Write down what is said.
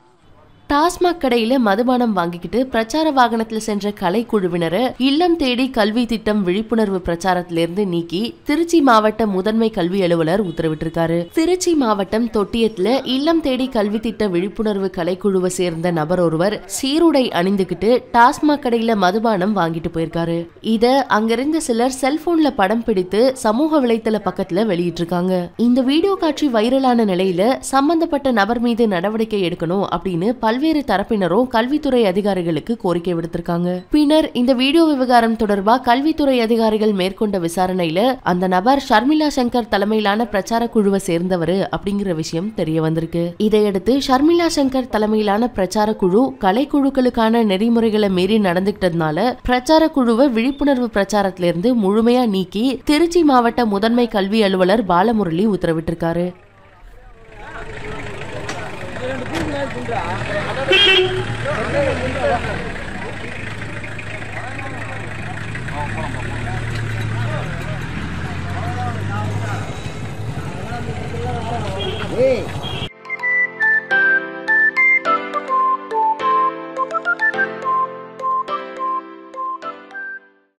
டாஸ்மாக் கடையில மதுபானம் வாங்கிக்கிட்டு பிரச்சார வாகனத்துல சென்ற கலைக்குழுவினரை இல்லம் தேடி கல்வி திட்டம் விழிப்புணர்வு பிரச்சாரத்திலிருந்து நீக்கி திருச்சி மாவட்ட முதன்மை கல்வி அலுவலர் உத்தரவிட்டிருக்காரு திருச்சி மாவட்டம் தொட்டியத்துல இல்லம் தேடி கல்வி திட்ட விழிப்புணர்வு கலைக்குழுவை சேர்ந்த நபர் ஒருவர் சீருடை அணிந்துகிட்டு டாஸ்மாக் கடையில மதுபானம் வாங்கிட்டு போயிருக்காரு இத அங்கிருந்த சிலர் செல்போன்ல படம் பிடித்து சமூக வலைத்தள பக்கத்துல வெளியிட்டிருக்காங்க இந்த வீடியோ காட்சி வைரலான நிலையில சம்பந்தப்பட்ட நபர் மீது நடவடிக்கை எடுக்கணும் அப்படின்னு பல்வேறு தரப்பினரும் கல்வித்துறை அதிகாரிகளுக்கு கோரிக்கை விடுத்திருக்காங்க பின்னர் இந்த வீடியோ விவகாரம் தொடர்பா கல்வித்துறை அதிகாரிகள் மேற்கொண்ட விசாரணையில அந்த நபர் ஷர்மிளா சங்கர் தலைமையிலான பிரச்சார குழுவை சேர்ந்தவர் அப்படிங்கிற விஷயம் தெரிய வந்திருக்கு இதையடுத்து ஷர்மிளா சங்கர் தலைமையிலான பிரச்சார குழு கலைக்குழுக்களுக்கான நெறிமுறைகளை மீறி நடந்துகிட்டதுனால பிரச்சார குழுவை விழிப்புணர்வு பிரச்சாரத்திலிருந்து முழுமையா நீக்கி திருச்சி மாவட்ட முதன்மை கல்வி அலுவலர் பாலமுரளி உத்தரவிட்டிருக்காரு ஏய்